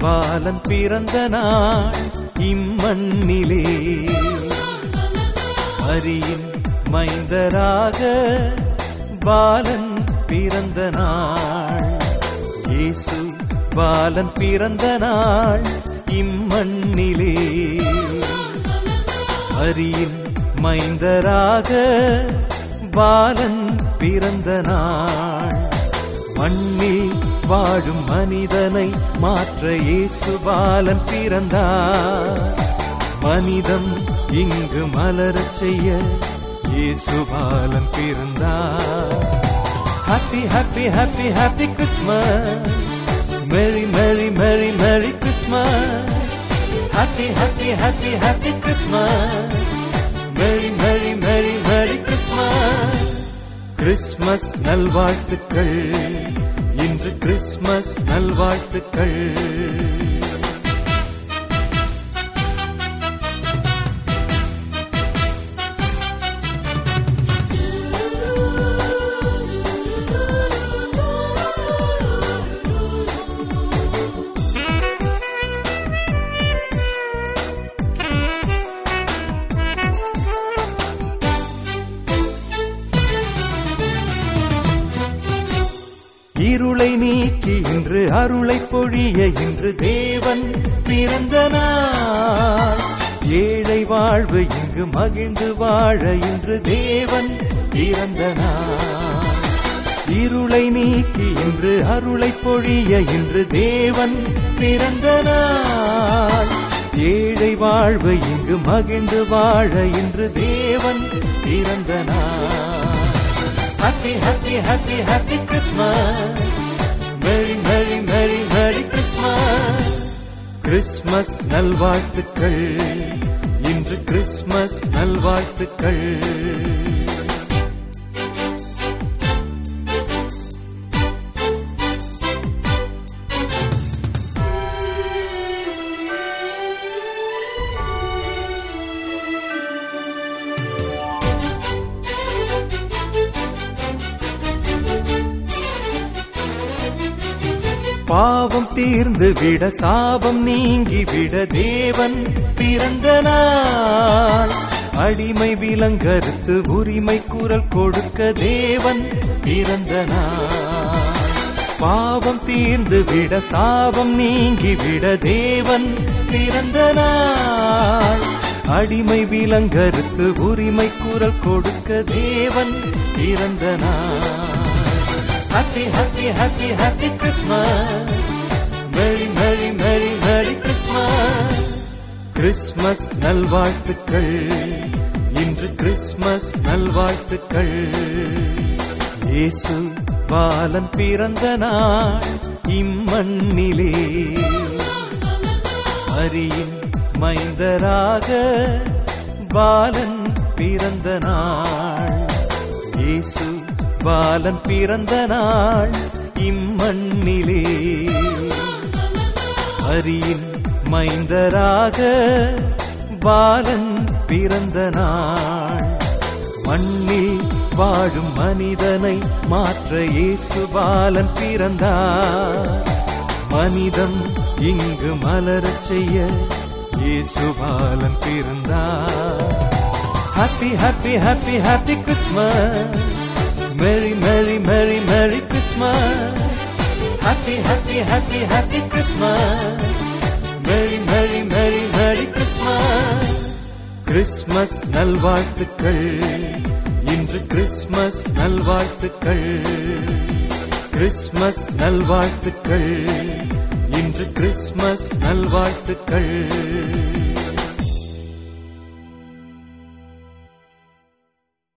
பாலன் பிறந்த நாள் இம்மண்ணிலே அரியின் மைந்தராக பாலன் பிறந்த நாள் இயேசு பாலன் பிறந்த நாள் இம்மண்ணிலே அரியின் மைந்தராக பாலன் பிறந்த நாள் மண்ணில் வாழும் மனிதனை மாற்ற இயேசு பாலன் பிறந்தார் மனிதம் இங்கு மலரச் செய்ய இயேசு பாலன் பிறந்தார் happy happy happy happy Christmas merry merry merry merry Christmas happy happy happy happy Christmas merry merry merry merry Christmas Christmas நல்வாழ்த்துக்கள் இன்று கிறிஸ்மஸ் நல்வாழ்த்துக்கள் இருளை நீக்கி இன்று அருளை பொழிய இன்று தேவன் பிறந்த நாள் ஏழை வாழ்வு இங்கு மகிழ்ந்து வாழ இன்று தேவன் பிறந்த நாள் இருளை நீக்கி இன்று அருளை பொழிய இன்று தேவன் பிறந்த நாள் ஏழை வாழ்வு இங்கு மகிழ்ந்து வாழ இன்று தேவன் பிறந்த நாள் Happy, happy, happy, happy Christmas. Merry, merry, merry, merry Christmas. Christmas நல்வாழ்த்துக்கள் இன்று கிறிஸ்மஸ் நல்வாழ்த்துக்கள் பாவம் தீர்ந்து விட சாபம் நீங்கி விட தேவன் பிறந்த நாள் அடிமை விலங்கறுத்து உரிமை குரல் கொடுக்க தேவன் பிறந்த நாள் பாவம் தீர்ந்து விட சாபம் நீங்கி விட தேவன் பிறந்த நாள் அடிமை விலங்கறுத்து உரிமை குரல் கொடுக்க தேவன் பிறந்த நாள் Happy, happy, happy, happy Christmas. Merry, merry, merry, merry Christmas. Christmas நல்வாழ்த்துக்கள் இன்று கிறிஸ்மஸ் நல்வாழ்த்துக்கள் இயேசு பாலன் பிறந்த நாள் இம்மண்ணிலே அரியின் மைந்தராக பாலன் பிறந்த நாள் இயேசு பாலன் பிறந்த நாள் இம்மண்ணிலே அரியின் மைந்தராக பாலன் பிறந்த நாள் மண்ணில் வாழும் மனிதனை மாற்ற இயேசு பாலன் பிறந்தார் மனிதம் இங்கு மலரச் செய்ய இயேசு பாலன் பிறந்தார் happy happy happy happy Christmas Merry, merry, merry, merry Christmas. Happy, happy, happy, happy Christmas. Merry, merry, merry, merry Christmas. Christmas நல்வாழ்த்துக்கள் இன்று கிறிஸ்மஸ் நல்வாழ்த்துக்கள் கிறிஸ்மஸ் நல்வாழ்த்துக்கள் இன்று கிறிஸ்மஸ் நல்வாழ்த்துக்கள்